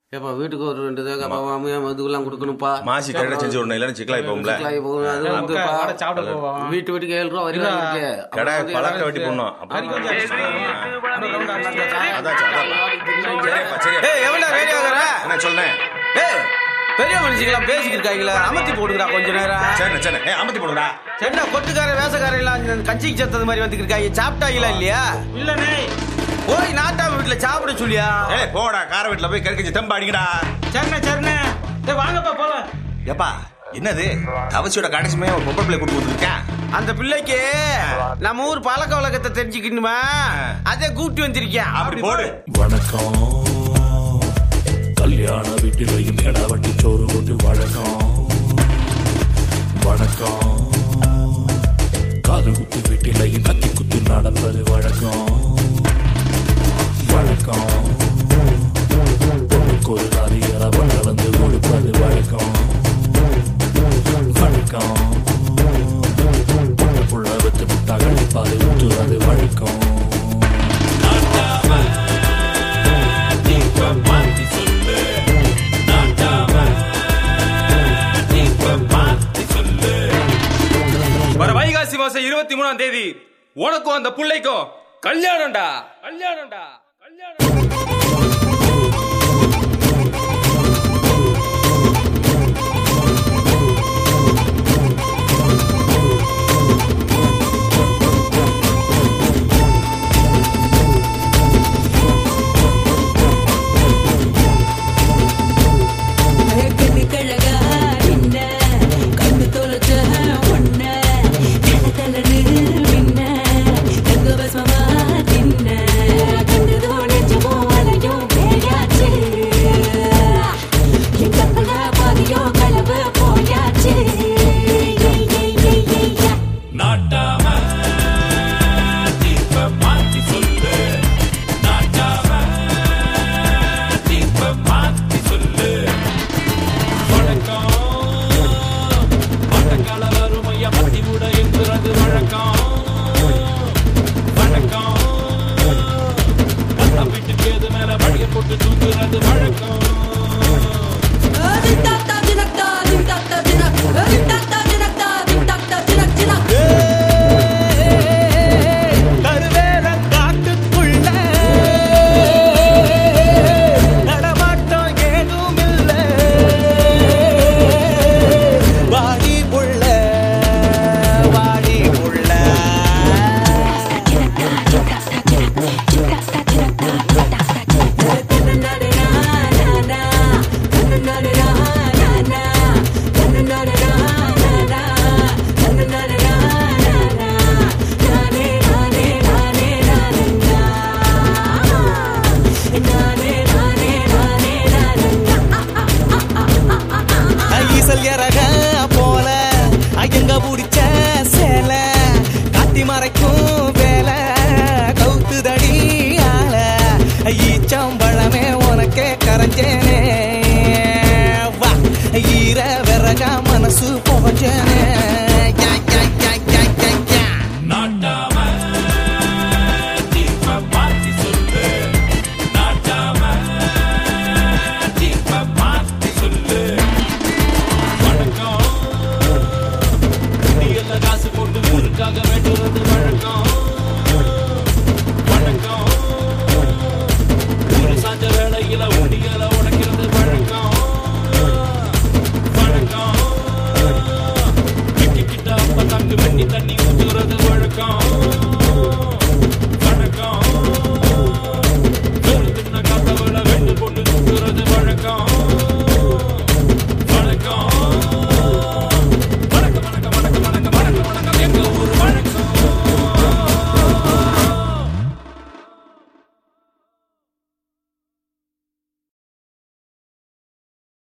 ஏப்பா வீட்டுக்கு ஒரு ரெண்டு தேவை மாமியா மதுக்கெல்லாம் கொடுக்கணும்ப்பா மாசி கரெக்டா செஞ்சு விடணும் இல்லைன்னு சிக்கலாகி போகும்ல சிக்கலாகி போகும். அது வந்து உட்கார், பா- வாடா, சாப்பிட போவோம். வீட்டு வீட்டுக்கு ஏழு ரூபா வரி இருக்கு கடை பழக்க வெட்டி போடணும் அரி கொஞ்சம் adjust பண்ணுங்க. அப்புறம் round ஆ நடந்தா. அதாச்சு அதான் சரியா ஏய் எவன்டா ரேடியோ ஆகுற என்ன சொல்றேன் ஏய் பெரிய மனுஷங்களாம் பேசிக்கிட்டு இருக்காங்களா அமர்த்தி போடுங்கடா கொஞ்ச நேரம் சரி சரி ஏ அமத்தி போடுடா என்ன கொட்டுக்கார வேசக்காரன் எல்லாம் இந்த கஞ்சிக்கு சேர்த்தது மாதிரி வந்துட்டு இருக்காங்க சாப்பிட்டாங்களா இல்லையா இல்லண்ணே போய் நாட்டாம வீட்டுல சாப்பிட சொல்லியா ஏய் போடா கார வீட்டுல போய் கிழக்கு தெம்பு அடிங்கடா சரிண்ணே சரிண்ணே டேய் வாங்கப்பா போலாம் ஏப்பா என்னது தவசியோட கடைசிமே ஒரு பொம்பளை பிள்ளை கொடுத்து வந்துருக்கேன் அந்த பிள்ளைக்கு நம்ம ஊர் பழக்க வழக்கத்தை தெரிஞ்சுக்கணுமா அதை கூப்பிட்டு வந்திருக்கேன் அப்படி போடு வணக்கம் கல்யாண வீட்டிலையும் கிடாவட்டி சோறு போட்டு வழக்கம் வணக்கம் காது குத்து வீட்டிலையும் கத்தி குத்து நடப்பது வழக்கம் வழக்கம் பொண்ணுக்கு ஒரு அதிகார கலந்து கொடுப்பது வழக்கம் வழக்கம் பொண்ணு புள்ள வித்து முட்டா கழிப்பாது ஊற்றுறது வழக்கம் வர வைகாசி மாசம் இருபத்தி மூணாம் தேதி உனக்கும் அந்த புள்ளைக்கும் கல்யாணம்டா கல்யாணம்டா கல்யாணம் கண்ணு கழகா நின்ன கண்ணு தொலைச்ச ஒன்ன தல தலனு மின்ன தங்க பஸ்மமா தின்ன கண்ணு தோணிச்சமோ அலையும் பேயாச்சு என் கப்பல பாதியோ களவு போயாச்சு ஏய், ஏய், ஏய், ஏய், யா. நாட்டாம தீப மாத்தி சொல்லு நாட்டாம தீப மாத்தி சொல்லு வணக்கம் வணக்கால வறுமைய பத்தி கூட என்கிறது வழக்கம் வணக்கம் கண்ணம் வீட்டு கேது மேல வழிய போட்டு தூக்குறது வழக்கம் Din tak tak jinak tak, din tak tak jinak, din tak tak jinak tak, din tak tak jinak jinak. கருவேல காட்டுக்குள்ள நடமாட்டம் ஏதும் இல்ல வாடி புள்ள வாடி புள்ள ஈசல் இறக போல எங்க பிடிச்ச சேலை காட்டி மறைக்கும் வேலை கவுத்துதடி ஆள ஈச்சம்பழமே உனக்கே கரைஞ்சேனே வா ஈர விறகா மனசு புகஞ்சேனே யா, யா, யா, யா, யா, யா. நாட்டாம தீப மாத்தி சொல்லு நாட்டாம தீப மாத்தி சொல்லு வணக்கம் குடியல்ல காசு போட்டு ஊருக்காக வேண்டுறது வழக்கம் வணக்கம் ஊரு சாஞ்ச வேளையில உண்டியல உடைக்கிறது வழக்கம் வணக்கம் வெட்டிக்கிட்ட அப்ப தங்கு வெட்டி தண்ணி ஊத்துறது வழக்கம் வணக்கம் வெறுத்துன காத்தவள வெண்டு போட்டு தூக்குறது வழக்கம்